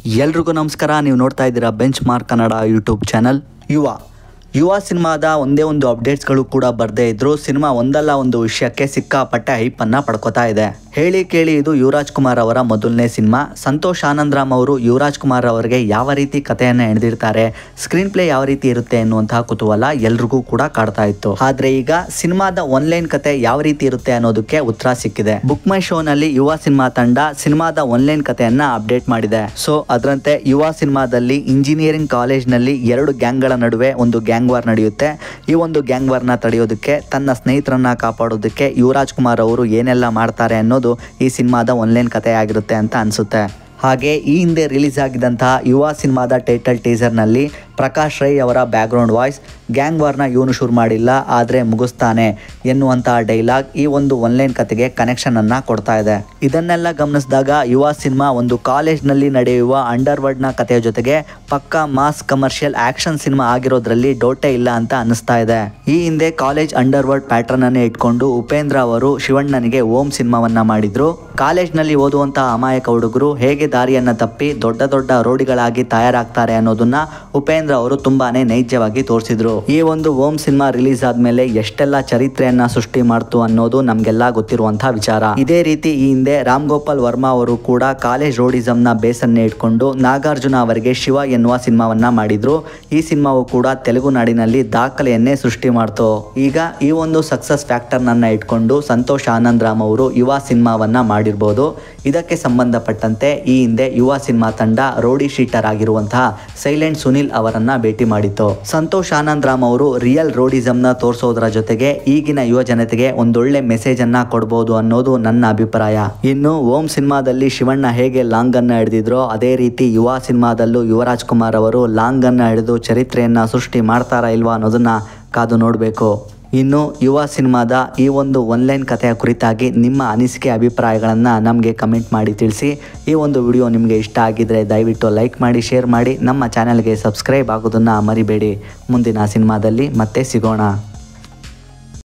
ಎಲ್ರಿಗೂ ನಮಸ್ಕಾರ ನೀವು ನೋಡ್ತಾ ಇದ್ದೀರಾ benchmark Kannada YouTube channel Yuva Yuva ಸಿನಿಮಾದ ಒಂದೇ ಒಂದು ಅಪ್ಡೇಟ್ಸ್ಗಳು ಕೂಡ ಬರದೇ ಇದ್ರು ಸಿನಿಮಾ ಒಂದಲ್ಲ ಒಂದು ವಿಷಯಕ್ಕೆ ಸಿಕ್ಕಾಪಟ್ಟೆ ಹೈಪನ್ನು ಪಡ್ಕೋತಾ ಇದೆ ಹೇಳಿ ಕೇಳಿ ಇದು ಯುವರಾಜ್ ಕುಮಾರ್ ಅವರ ಮೊದಲನೇ ಸಿನಿಮಾ ಸಂತೋಷ್ ಆನಂದ್ರಾಮ್ ಅವರು ಯುವರಾಜ್ ಕುಮಾರ್ ಅವರಿಗೆ ಯಾವ ರೀತಿ ಕಥೆಯನ್ನು ಎಳೆದಿರ್ತಾರೆ ಸ್ಕ್ರೀನ್ ಪ್ಲೇ ಯಾವ ರೀತಿ ಇರುತ್ತೆ ಎನ್ನುವಂತಹ ಕುತೂಹಲ ಎಲ್ರಿಗೂ ಕೂಡ ಕಾಡ್ತಾ ಇತ್ತು ಆದ್ರೆ ಈಗ ಸಿನಿಮಾದ ಒನ್ಲೈನ್ ಕತೆ ಯಾವ ರೀತಿ ಇರುತ್ತೆ ಅನ್ನೋದಕ್ಕೆ ಉತ್ತರ ಸಿಕ್ಕಿದೆ ಬುಕ್ ಮೈ ಶೋ ನಲ್ಲಿ ಯುವ ಸಿನಿಮಾ ತಂಡ ಸಿನಿಮಾದ ಒನ್ಲೈನ್ ಕಥೆಯನ್ನ ಅಪ್ಡೇಟ್ ಮಾಡಿದೆ ಸೊ ಅದರಂತೆ ಯುವ ಸಿನಿಮಾದಲ್ಲಿ ಇಂಜಿನಿಯರಿಂಗ್ ಕಾಲೇಜ್ ನಲ್ಲಿ ಎರಡು ಗ್ಯಾಂಗ್ಗಳ ನಡುವೆ ಒಂದು ಗ್ಯಾಂಗ್ ವಾರ್ ನಡೆಯುತ್ತೆ ಈ ಒಂದು ಗ್ಯಾಂಗ್ ವಾರ್ನ ತಡೆಯೋದಕ್ಕೆ ತನ್ನ ಸ್ನೇಹಿತರನ್ನ ಕಾಪಾಡೋದಕ್ಕೆ ಯುವರಾಜ್ ಕುಮಾರ್ ಅವರು ಏನೆಲ್ಲ ಮಾಡ್ತಾರೆ ಅನ್ನೋದು ಈ ಸಿನಿಮಾದ ಒನ್ಲೈನ್ ಕಥೆ ಆಗಿರುತ್ತೆ ಅಂತ ಅನ್ಸುತ್ತೆ ಹಾಗೆ ಈ ಹಿಂದೆ ರಿಲೀಸ್ ಆಗಿದ್ದಂತಹ ಯುವ ಸಿನಿಮಾದ ಟೈಟಲ್ ಟೀಸರ್ನಲ್ಲಿ ಪ್ರಕಾಶ್ ರೈ ಅವರ ಬ್ಯಾಕ್ಗ್ರೌಂಡ್ ವಾಯ್ಸ್ ಗ್ಯಾಂಗ್ ವಾರ್ನ ಇವನು ಶುರು ಮಾಡಿಲ್ಲ ಆದರೆ ಮುಗಿಸ್ತಾನೆ ಎನ್ನುವಂತಹ ಡೈಲಾಗ್ ಈ ಒಂದು ಒನ್ಲೈನ್ ಕತೆಗೆ ಕನೆಕ್ಷನ್ ಅನ್ನ ಕೊಡ್ತಾ ಇದೆ ಇದನ್ನೆಲ್ಲ ಗಮನಿಸಿದಾಗ ಯುವ ಸಿನಿಮಾ ಒಂದು ಕಾಲೇಜ್ನಲ್ಲಿ ನಡೆಯುವ ಅಂಡರ್ವರ್ಡ್ನ ಕಥೆಯ ಜೊತೆಗೆ ಪಕ್ಕಾ ಮಾಸ್ ಕಮರ್ಷಿಯಲ್ ಆಕ್ಷನ್ ಸಿನಿಮಾ ಆಗಿರೋದ್ರಲ್ಲಿ ಡೌಟೇ ಇಲ್ಲ ಅಂತ ಅನಿಸ್ತಾ ಇದೆ ಈ ಹಿಂದೆ ಕಾಲೇಜ್ ಅಂಡರ್ವರ್ಡ್ ಪ್ಯಾಟರ್ನ್ ಅನ್ನೇ ಇಟ್ಕೊಂಡು ಉಪೇಂದ್ರ ಅವರು ಶಿವಣ್ಣನಿಗೆ ಓಂ ಸಿನಿಮಾವನ್ನ ಮಾಡಿದ್ರು ಕಾಲೇಜ್ನಲ್ಲಿ ಓದುವಂತಹ ಅಮಾಯಕ ಹುಡುಗರು ಹೇಗೆ ದಾರಿಯನ್ನ ತಪ್ಪಿ ದೊಡ್ಡ ದೊಡ್ಡ ರೋಡಿಗಳಾಗಿ ತಯಾರಾಗ್ತಾರೆ ಅನ್ನೋದನ್ನ ಉಪೇಂದ್ರ ಅವರು ತುಂಬಾನೇ ನೈಜವಾಗಿ ತೋರಿಸಿದ್ರು ಈ ಒಂದು ಓಂ ಸಿನಿಮಾ ರಿಲೀಸ್ ಆದ್ಮೇಲೆ ಎಷ್ಟೆಲ್ಲ ಚರಿತ್ರೆಯನ್ನ ಸೃಷ್ಟಿ ಮಾಡ್ತು ಅನ್ನೋದು ನಮ್ಗೆಲ್ಲ ಗೊತ್ತಿರುವಂತಹ ವಿಚಾರ ಇದೇ ರೀತಿ ಈ ಹಿಂದೆ ರಾಮ್ ಗೋಪಾಲ್ ವರ್ಮಾ ಅವರು ಕೂಡ ಕಾಲೇಜ್ ರೋಡಿಸಮ್ ನ ಬೇಸನ್ನೇ ಇಟ್ಕೊಂಡು ನಾಗಾರ್ಜುನ ಅವರಿಗೆ ಶಿವ ಎನ್ನುವ ಸಿನಿಮಾವನ್ನ ಮಾಡಿದ್ರು ಈ ಸಿನಿಮಾವು ಕೂಡ ತೆಲುಗು ನಾಡಿನಲ್ಲಿ ದಾಖಲೆಯನ್ನೇ ಸೃಷ್ಟಿ ಮಾಡ್ತು ಈಗ ಈ ಒಂದು ಸಕ್ಸಸ್ ಫ್ಯಾಕ್ಟರ್ ನನ್ನ ಇಟ್ಕೊಂಡು ಸಂತೋಷ್ ಆನಂದ್ ರಾಮ್ ಅವರು ಯುವ ಸಿನಿಮಾವನ್ನ ಮಾಡಿರ್ಬೋದು ಇದಕ್ಕೆ ಸಂಬಂಧಪಟ್ಟಂತೆ ಈ ಹಿಂದೆ ಯುವ ಸಿನಿಮಾ ತಂಡ ರೋಡಿ ಶೀಟರ್ ಆಗಿರುವಂತಹ ಸೈಲೆಂಟ್ ಸುನಿಲ್ ಅವರನ್ನ ಭೇಟಿ ಮಾಡಿತ್ತು ಸಂತೋಷ್ ಆನಂದ್ ರಾಮ್ ಅವರು ರಿಯಲ್ ರೋಡಿಸಮ್ ನ ತೋರಿಸೋದ್ರ ಜೊತೆಗೆ ಈಗಿನ ಯುವ ಜನತೆಗೆ ಒಂದೊಳ್ಳೆ ಮೆಸೇಜ್ ಅನ್ನ ಕೊಡಬಹುದು ಅನ್ನೋದು ನನ್ನ ಅಭಿಪ್ರಾಯ ಇನ್ನು ಓಂ ಸಿನಿಮಾದಲ್ಲಿ ಶಿವಣ್ಣ ಹೇಗೆ ಲಾಂಗ್ ಅನ್ನ ಹಿಡಿದಿದ್ರೋ ಅದೇ ರೀತಿ ಯುವ ಸಿನಿಮಾದಲ್ಲೂ ಯುವರಾಜ್ ಕುಮಾರ್ ಅವರು ಲಾಂಗ್ ಅನ್ನ ಹಿಡಿದು ಚರಿತ್ರೆಯನ್ನ ಸೃಷ್ಟಿ ಮಾಡ್ತಾರಾ ಇಲ್ವಾ ಅನ್ನೋದನ್ನ ಕಾದು ನೋಡಬೇಕು ಇನ್ನು ಯುವ ಸಿನಿಮಾದ ಈ ಒಂದು ಒನ್ಲೈನ್ ಕಥೆಯ ಕುರಿತಾಗಿ ನಿಮ್ಮ ಅನಿಸಿಕೆ ಅಭಿಪ್ರಾಯಗಳನ್ನು ನಮಗೆ ಕಮೆಂಟ್ ಮಾಡಿ ತಿಳಿಸಿ ಈ ಒಂದು ವಿಡಿಯೋ ನಿಮಗೆ ಇಷ್ಟ ಆಗಿದ್ರೆ ದಯವಿಟ್ಟು ಲೈಕ್ ಮಾಡಿ ಶೇರ್ ಮಾಡಿ ನಮ್ಮ ಚಾನಲ್ಗೆ ಸಬ್ಸ್ಕ್ರೈಬ್ ಆಗೋದನ್ನು ಮರಿಬೇಡಿ ಮುಂದಿನ ಸಿನಿಮಾದಲ್ಲಿ ಮತ್ತೆ ಸಿಗೋಣ